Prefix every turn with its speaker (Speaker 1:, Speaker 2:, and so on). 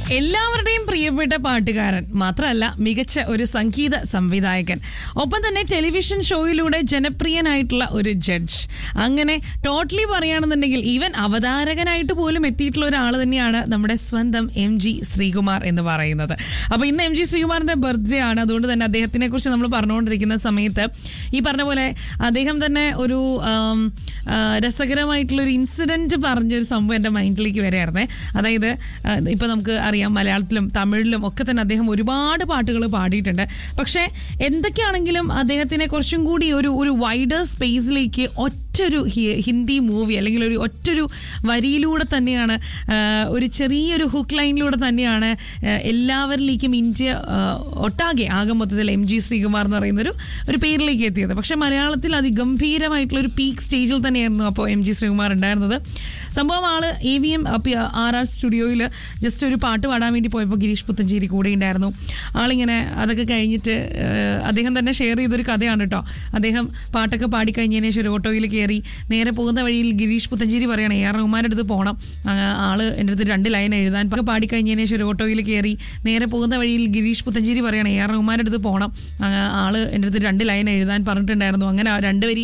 Speaker 1: എല്ലാവരുടെയും പ്രിയപ്പെട്ട പാട്ടുകാരൻ മാത്രമല്ല മികച്ച ഒരു സംഗീത സംവിധായകൻ ഒപ്പം തന്നെ ടെലിവിഷൻ ഷോയിലൂടെ ജനപ്രിയനായിട്ടുള്ള ഒരു ജഡ്ജ് അങ്ങനെ ടോട്ടലി പറയുകയാണെന്നുണ്ടെങ്കിൽ ഈവൻ അവതാരകനായിട്ട് പോലും എത്തിയിട്ടുള്ള ഒരാൾ തന്നെയാണ് നമ്മുടെ സ്വന്തം എം ജി ശ്രീകുമാർ എന്ന് പറയുന്നത് അപ്പോൾ ഇന്ന് എം ജി ശ്രീകുമാറിന്റെ ബർത്ത്ഡേ ആണ് അതുകൊണ്ട് തന്നെ അദ്ദേഹത്തിനെ കുറിച്ച് നമ്മൾ പറഞ്ഞുകൊണ്ടിരിക്കുന്ന സമയത്ത് ഈ പറഞ്ഞ പോലെ അദ്ദേഹം തന്നെ ഒരു ആം, ആ, രസകരമായിട്ടുള്ള ഒരു ഇൻസിഡന്റ് പറഞ്ഞൊരു സംഭവം എൻ്റെ മൈൻഡിലേക്ക് വരെയായിരുന്നേ അതായത് ആ, ഇപ്പൊ നമുക്ക് അറിയാം മലയാളത്തിലും തമിഴിലും ഒക്കെ തന്നെ അദ്ദേഹം ഒരുപാട് പാട്ടുകൾ പാടിയിട്ടുണ്ട് പക്ഷേ എന്തൊക്കെയാണെങ്കിലും അദ്ദേഹത്തിനെ കുറച്ചും കൂടി ഒരു ഒരു വൈഡർ സ്പേസിലേക്ക് ഒറ്റൊരു ഹി- ഹിന്ദി മൂവി അല്ലെങ്കിൽ ഒരു ഒറ്റൊരു വരിയിലൂടെ തന്നെയാണ് ആ, ഒരു ചെറിയൊരു ഹുക്ക് ലൈനിലൂടെ തന്നെയാണ് ആ, എല്ലാവരിലേക്കും ഇന്ത്യ ആ, ഒട്ടാകെ ആകെ മൊത്തത്തിൽ എം ജി ശ്രീകുമാർ എന്ന് പറയുന്ന ഒരു ഒരു പേരിലേക്ക് എത്തിയത് പക്ഷെ മലയാളത്തിൽ അതിഗംഭീരമായിട്ടുള്ള ഒരു പീക്ക് സ്റ്റേജിൽ തന്നെയായിരുന്നു അപ്പോൾ എം ജി ശ്രീകുമാർ ഉണ്ടായിരുന്നത് സംഭവം ആള് A V M R R സ്റ്റുഡിയോയിൽ ജസ്റ്റ് ഒരു പാട്ട് പാടാൻ വേണ്ടി പോയപ്പോൾ ഗിരീഷ് പുത്തഞ്ചേരി കൂടെ ഉണ്ടായിരുന്നു ആളിങ്ങനെ അതൊക്കെ കഴിഞ്ഞിട്ട് ആ, അദ്ദേഹം തന്നെ ഷെയർ ചെയ്തൊരു കഥയാണ് കേട്ടോ അദ്ദേഹം പാട്ടൊക്കെ പാടിക്കഴിഞ്ഞതിന് ശേഷം ഒരു ഓട്ടോയിൽ കയറി നേരെ പോകുന്ന വഴിയിൽ ഗിരീഷ് പുത്തഞ്ചേരി പറയണം എ ആർ റഹ്മാൻ്റെ അടുത്ത് പോകണം ആ, ആള് എൻ്റെ അടുത്ത് രണ്ട് ലൈൻ എഴുതാൻ പാട്ട് പാടിക്കഴിഞ്ഞതിന് ശേഷം ഒരു ഓട്ടോയിൽ കയറി നേരെ പോകുന്ന വഴിയിൽ ഗിരീഷ് പുത്തഞ്ചേരി പറയണം എ ആർ റഹ്മാൻ്റെ അടുത്ത് പോകണം ആ, ആള് എൻ്റെ അടുത്ത് രണ്ട് ലൈൻ എഴുതാൻ പറഞ്ഞിട്ടുണ്ടായിരുന്നു അങ്ങനെ ആ രണ്ട് വരി